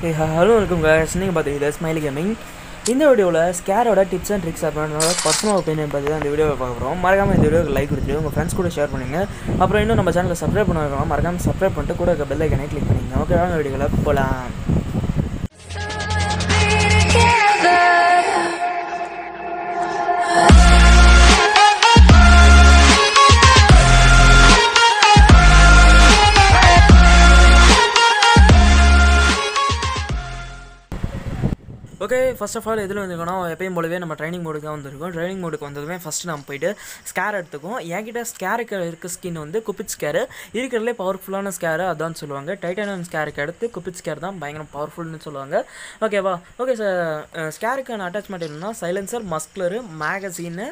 okay hello வணக்கம் guys நீங்கள் பார்த்துக்கிட்டு ஸ்மைலி கேமிங் இந்த வீடியோவில் ஸ்கேரோட டிப்ஸ் அண்ட் ட்ரிக்ஸ் அப்படின்ற பர்சனல் ஒப்பீனியன் பற்றி தான் இந்த வீடியோவை பார்க்க போகிறோம் மறக்காமல் இந்த வீடியோக்கு லைக் கொடுத்துட்டு உங்கள் ஃப்ரெண்ட்ஸ் கூட ஷேர் பண்ணுங்க அப்புறம் இன்னும் நம்ம சேனலை சப்ஸ்கிரைப் பண்ண மறக்காமல் சப்ஸ்கிரைப் பண்ணிட்டு கூட இருக்க பெல் ஐக்கனை கிளிக் பண்ணிங்க ஓகே வாங்க வீடியோவில் போகலாம் ஓகே ஃபர்ஸ்ட் ஆஃப் ஆல் எதில் வந்துருக்கோம் எப்பயும் போலவே நம்ம ட்ரைனிங் மோடுக்கு தான் வந்திருக்கோம் ட்ரைனிங் மோடுக்கு வந்ததுமே ஃபஸ்ட்டு நம்ம போயிட்டு ஸ்கேர் எடுத்துக்கோம் என்கிட்ட ஸ்கேருக்கு இருக்க ஸ்கின் வந்து குப்பிட் ஸ்கேரு இருக்கிறதுலே பவர்ஃபுல்லான ஸ்கேரு அதான் சொல்லுவாங்க டைட்டானியம் ஸ்கேருக்கு அடுத்து குப்பிட் ஸ்கேர் தான் பயங்கரம் பவர்ஃபுல்னு சொல்லுவாங்க ஓகேவா ஓகே சார் ஸ்கேருக்கான அட்டாச்மெண்ட் என்னன்னா சைலன்சர் மஸ்க்லரு magazine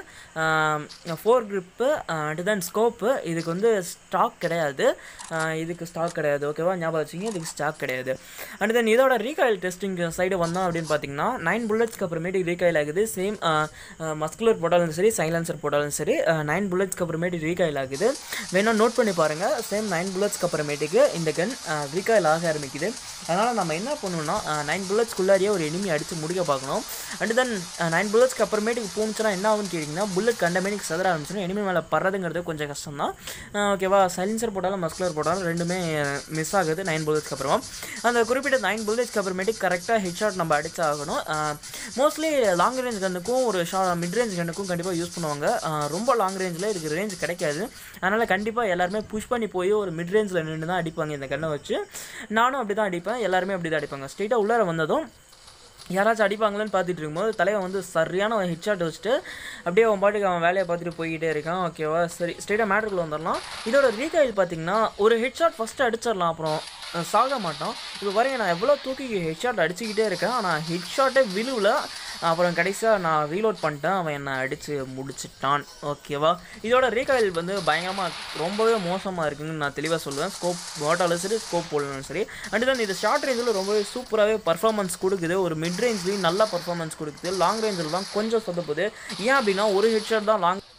fore grip then scope இதுக்கு வந்து ஸ்டாக் கிடையாது அஹ் இதுக்கு ஸ்டாக் கிடையாது ஓகேவா ஞாபகம் வச்சுங்க இதுக்கு ஸ்டாக் கிடையாது அண்ட் தென் இதோட ரீகாயில் டெஸ்டிங் சைடு வந்தோம் அப்படின்னு பார்த்தீங்கன்னா நைன் புல்லட்ஸ்க்கு அப்புறமேட்டு ரீகாயில் ஆகுது சேம் மஸ்குலர் போட்டாலும் சரி சைலன்சர் போட்டாலும் சரி நைன் புல்லட்ஸ்க்கு அப்புறமேட்டு ரீகாயில் ஆகுது வேணா நோட் பண்ணி பாருங்கள் சேம் நைன் புல்லட்ஸ்க்கு அப்புறமேட்டுக்கு இந்த கன் ரீகாயில் ஆக ஆரம்பிக்குது அதனால் நம்ம என்ன பண்ணணும்னா நைன் புல்லட்ஸ்க்குள்ளாரியே ஒரு எனிமி அடித்து முடிக்க பார்க்கணும் அண்ட் தென் நைன் புல்லட்ஸ்க்கு அப்புறமேட்டுக்கு போணுச்சுன்னா என்ன ஆகும்னு கேட்டிங்கன்னா புல்லட் கண்டமேனிக்கு சதற ஆரம்பிச்சிடும் எனிமி மேலே பறதுங்கிறது கொஞ்சம் கஷ்டம் தான் ஓகேவா சைலன்சர் போட்டாலும் மஸ்குலர் போட்டாலும் ரெண்டுமே மிஸ் ஆகுது நைன் புல்லட்ஸ்க்கு அப்புறமா அந்த குறிப்பிட்ட நைன் புல்லட்ஸ்க்கு அப்புறமேட்டுக்கு கரெக்டாக ஹெட் ஷாட் நம்ம அடிச்சு ஆகணும் மோஸ்ட்லி லாங் ரேஞ்ச் கன்னுக்கும் ஒரு ஷா மிட் ரேஞ்ச் கன்னுக்கும் கண்டிப்பாக யூஸ் பண்ணுவாங்க ஆஹ் ரொம்ப லாங் ரேஞ்சில் இதுக்கு ரேஞ்ச் கிடைக்காது அதனால் கண்டிப்பாக எல்லாருமே புஷ் பண்ணி போய் ஒரு மிட் ரேஞ்சில் நின்று தான் அடிப்பாங்க இந்த கன்னை வச்சு நானும் அப்படி தான் அடிப்பேன் எல்லாருமே அப்படி தான் அடிப்பாங்க ஸ்ட்ரெயிட்டாக உள்ளார வந்ததும் யாராச்சும் அடிப்பாங்களேன்னு பார்த்துட்டு இருக்கும்போது தலைவன் வந்து சரியான ஒரு ஹெட்ஷாட் வச்சுட்டு அப்படியே அவன் பாட்டுக்கு அவன் வேலையை பார்த்துட்டு போய்கிட்டே இருக்கான் ஓகேவா சரி ஸ்ட்ரெயிட்டாக மேட்ருக்குள்ள வந்துடலாம் இதோட ரீகாயில் பார்த்தீங்கன்னா ஒரு ஹெட்ஷாட் ஃபஸ்ட்டு அடிச்சிடலாம் அப்புறம் அஹ், சாக மாட்டோம் இப்போ பாருங்க நான் எவ்வளோ தூக்கி ஹெட்ஷாட் அடிச்சுக்கிட்டே இருக்கேன் ஆனால் ஹெட்ஷாட்டே விழுவில் அப்புறம் கடைசியாக நான் ரீலோட் பண்ணிட்டேன் அவன் என்னை அடித்து முடிச்சிட்டான் ஓகேவா இதோட ரீகாயில் வந்து பயங்கரமாக ரொம்பவே மோசமாக இருக்குன்னு நான் தெளிவாக சொல்லுவேன் ஸ்கோப் போட்டாலும் சரி ஸ்கோப் போடலும் சரி அண்ட் தென் இது ஷார்ட் ரேஞ்சில் ரொம்பவே சூப்பராகவே பர்ஃபார்மன்ஸ் கொடுக்குது ஒரு மிட் ரேஞ்ச்லேயும் நல்ல பர்ஃபார்மன்ஸ் கொடுக்குது லாங் ரேஞ்சில் தான் கொஞ்சம் சொதப்புது ஏன் அப்படின்னா ஒரு ஹெட்ஷாட் தான் லாங்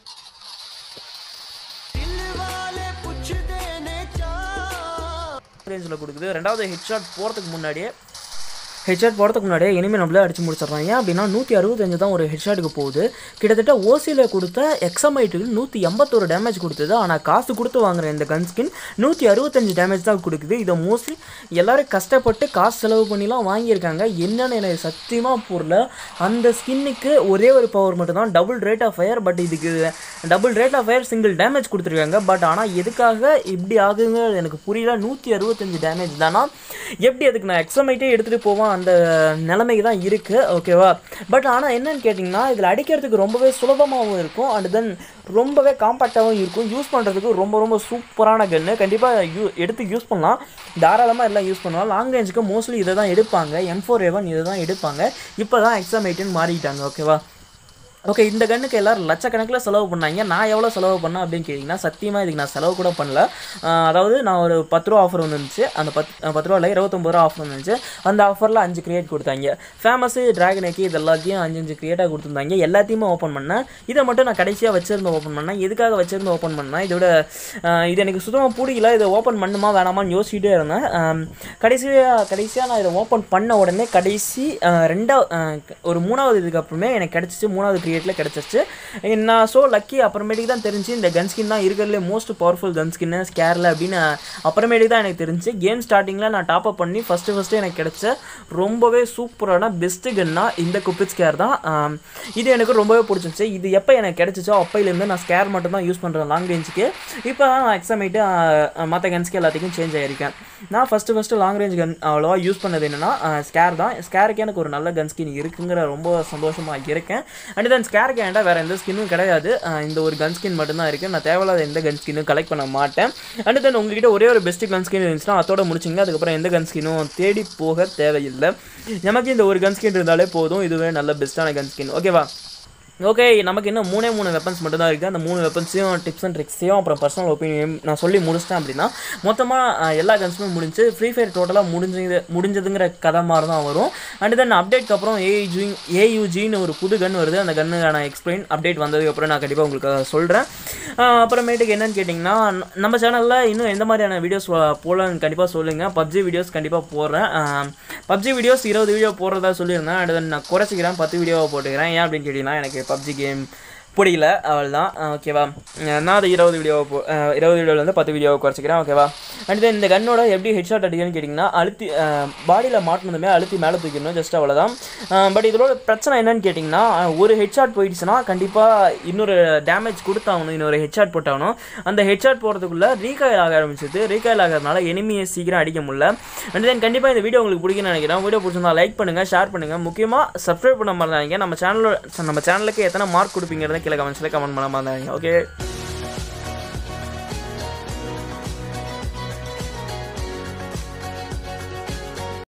ரேஞ்சில் கொடுக்குது ரெண்டாவது ஹெட்ஷாட் போகிறதுக்கு முன்னாடியே ஹெட்ஷாட் போகிறதுக்கு முன்னாடியே இனிமேல் நம்மளே அடிச்சு முடிச்சிடலாம் ஏன் அப்படின்னா நூற்றி அறுபத்தஞ்சு தான் ஒரு ஹெட்ஷாட்டுக்கு போகுது கிட்டத்தட்ட ஓசியில் கொடுத்த எக்ஸமைட்டுக்கு நூற்றி எண்பத்தோரு டேமேஜ் கொடுத்தது ஆனால் காசு கொடுத்து வாங்குற இந்த கன் ஸ்கின் நூற்றி அறுபத்தஞ்சு டேமேஜ் தான் கொடுக்குது இதை மோஸ்ட்லி எல்லாரும் கஷ்டப்பட்டு காசு செலவு பண்ணிலாம் வாங்கியிருக்காங்க என்னன்னு எனக்கு சத்தியமாக புரியல அந்த ஸ்கின்னுக்கு ஒரே ஒரு பவர் மட்டும் தான் double rate of fire but இதுக்கு double rate of fire single damage கொடுத்துருக்காங்க பட் ஆனால் எதுக்காக இப்படி ஆகுங்கிறது எனக்கு புரியல நூற்றி அறுபத்தஞ்சு டேமேஜ் தானா எப்படி அதுக்கு நான் எக்ஸமைட்டே எடுத்துகிட்டு போவேன் அந்த நிலைமைக்கு தான் இருக்குது ஓகேவா பட் ஆனால் என்னன்னு கேட்டிங்கன்னா இதில் அடிக்கிறதுக்கு ரொம்பவே சுலபமாகவும் இருக்கும் அண்ட் தென் ரொம்பவே காம்பேக்டாகவும் இருக்கும் யூஸ் பண்ணுறதுக்கு ரொம்ப ரொம்ப சூப்பரான கன்று கண்டிப்பாக யூ எடுத்து யூஸ் பண்ணலாம் தாராளமாக எல்லாம் யூஸ் பண்ணலாம் லாங் ரேஞ்சுக்கு மோஸ்ட்லி இதை தான் எடுப்பாங்க எம் ஃபோர் எவன் இதை தான் எடுப்பாங்க இப்போ தான் எக்ஸாமைட்டுன்னு மாறிட்டாங்க ஓகேவா ஓகே இந்த கன்னுக்கு எல்லாரும் லட்சக்கணக்கில் செலவு பண்ணாங்க நான் எவ்வளோ செலவு பண்ணேன் அப்படின்னு கேட்டிங்கன்னா சத்தியமாக இதுக்கு நான் செலவு கூட பண்ணல ஆஹ் அதாவது நான் ஒரு பத்து ரூபா ஆஃபர் வந்துருந்துச்சு அந்த பத் பத்து ரூபா இல்லை இருபத்தொம்பது ரூபா ஆஃபர் வந்துருந்துச்சு அந்த ஆஃபரில் அஞ்சு கிரியேட் கொடுத்தாங்க ஃபேமஸு ட்ராகன் ஏக்கி இது எல்லாத்தையும் அஞ்சு அஞ்சு கிரியேட்டாக கொடுத்துருந்தாங்க எல்லாத்தையுமே ஓப்பன் பண்ணேன் இதை மட்டும் நான் கடைசியாக வச்சிருந்து ஓப்பன் பண்ணேன் எதுக்காக வச்சிருந்து ஓப்பன் பண்ணேன் இதோட ஆஹ் இது எனக்கு சுத்தமாக பிடிக்கல இதை ஓப்பன் பண்ணுமா வேணாமான்னு யோசிச்சுட்டே இருந்தேன் ஆம், கடைசியாக கடைசியாக நான் இதை ஓப்பன் பண்ண உடனே கடைசி ரெண்டாவது ஒரு மூணாவது இதுக்கு அப்புறமே எனக்கு கிடச்சிச்சு மூணாவது கிரியேட்டில் கிடச்சிச்சு நான் ஸோ லக்கி அப்புறமேட்டுக்கு தான் தெரிஞ்சு இந்த கன் ஸ்கின் தான் இருக்கிறதுலே மோஸ்ட் பவர்ஃபுல் கன் ஸ்கின்னு ஸ்கேரில் அப்படின்னு அப்புறமேட்டுக்கு தான் எனக்கு தெரிஞ்சு கேம் ஸ்டார்டிங்கில் நான் டாப் அப் பண்ணி ஃபஸ்ட்டு ஃபஸ்ட்டு எனக்கு கிடச்ச ரொம்பவே சூப்பரான பெஸ்ட்டு கன்னா இந்த குப்பிட் ஸ்கேர் தான் ஆம், இது எனக்கு ரொம்பவே பிடிச்சிருந்துச்சு இது எப்போ எனக்கு கிடச்சிச்சோ அப்பையிலேருந்து நான் ஸ்கேர் மட்டும் தான் யூஸ் பண்ணுறேன் லாங் ரேஞ்சுக்கு இப்போ தான் நான் எக்ஸாமைட்டு மற்ற கன்ஸ்க்கு எல்லாத்துக்கும் சேஞ்ச் ஆகியிருக்கேன் நான் first first long range gun அவ்வளோவா யூஸ் பண்ணது என்னென்னா ஸ்கேர் தான் ஸ்கேருக்கு எனக்கு ஒரு நல்ல கன் ஸ்கின் இருக்குங்கிற ரொம்ப சந்தோஷமாக இருக்கேன் அண்ட் தென் ஸ்கேருக்கு என்கிட்ட வேறு எந்த ஸ்கின்னும் கிடையாது அஹ் இந்த ஒரு கன் ஸ்கின் மட்டும்தான் இருக்குது நான் தேவையில்லாத எந்த கன் ஸ்கின்னும் கலெக்ட் பண்ண மாட்டேன் அண்ட் தென் உங்ககிட்ட ஒரே ஒரு பெஸ்ட் கன் ஸ்கின் இருந்துச்சுன்னா அதோட முடிச்சிங்க அதுக்கப்புறம் எந்த கன் ஸ்கின்னும் தேடி போக தேவையில்லை நமக்கு இந்த ஒரு கன் ஸ்கின் இருந்தாலே போதும் இதுவே நல்ல பெஸ்ட்டான கன் ஸ்கின் ஓகேவா ஓகே நமக்கு இன்னும் மூணே மூணு வெப்பன்ஸ் மட்டும் தான் இருக்குது அந்த மூணு வெப்பன்ஸையும் டிப்ஸ் அண்ட் ட்ரிக்ஸையும் அப்புறம் பர்சனல் ஒப்பீனியன் நான் சொல்லி முடிச்சிட்டேன் அப்படின்னா மொத்தமாக எல்லா கன்ஸுமே முடிஞ்சு ஃப்ரீ ஃபயர் டோட்டலாக முடிஞ்சது முடிஞ்சதுங்கிற கதை மாதிரி தான் வரும் அண்ட் தென் அப்டேட்க்கு அப்புறம் ஏயூஜி ஏயூஜின்னு ஒரு புது கன் வருது அந்த கன்னுக்கான எக்ஸ்பிளைன் அப்டேட் வந்ததுக்கப்புறம் நான் கண்டிப்பாக உங்களுக்கு சொல்கிறேன் அப்புறமேட்டுக்கு என்னன்னு கேட்டிங்கன்னா ந- நம்ம சேனலில் இன்னும் எந்த மாதிரியான வீடியோஸ் போடலான்னு கண்டிப்பாக சொல்லுங்கள் பப்ஜி வீடியோஸ் கண்டிப்பாக போடுறேன் பப்ஜி வீடியோஸ் இருபது வீடியோ போடுறதா சொல்லியிருந்தேன் அண்ட் தென் நான் குறைச்சிக்கிறேன் பத்து வீடியோவை போட்டுக்கிறேன் ஏன் அப்படின்னு கேட்டிங்கன்னா எனக்கு பப்ஜி கேம் பிடிக்கல அவள் தான் ஓகேவா நான் அது இருபது வீடியோவை போ அஹ் இருபது வீடியோவில் வந்து பத்து வீடியோவை குறைச்சிக்கிறேன் ஓகேவா அண்ட் தென் இந்த கன்னோட எப்படி ஹெட்ஷாட் அடிக்கணும்னு கேட்டிங்கன்னா அழுத்தி பாடியில் மாட்டினதுமே அழுத்தி மேலே தூக்கிடணும் ஜஸ்ட் அவ்வளோதான் பட் இதோட பிரச்சனை என்னன்னு கேட்டிங்கன்னா அஹ் ஒரு ஹெட்ஷாட் போயிடுச்சுன்னா கண்டிப்பாக இன்னொரு டேமேஜ் கொடுத்தாகணும் இன்னொரு ஹெட்ஷாட் போட்டாகணும் அந்த ஹெட்ஷாட் போகிறதுக்குள்ளே ரீகாயில் ஆக ஆரம்பிச்சது ரீகாயில் ஆகிறதுனால எனிமியை சீக்கிரம் அடிக்க முடியல அண்ட் தென் கண்டிப்பாக இந்த வீடியோ உங்களுக்கு பிடிக்கும்னு நினைக்கிறேன் வீடியோ பிடிச்சிருந்தா லைக் பண்ணுங்கள் ஷேர் பண்ணுங்கள் முக்கியமாக சப்ஸ்கிரைப் பண்ண மறந்தாங்க நம்ம சேனலோட நம்ம சேனலுக்கு எத்தனை மார்க் கொடுப்பீங்கிறத கீழே கமெண்ட்ஸில் கமெண்ட் பண்ண மறந்தாங்க ஓகே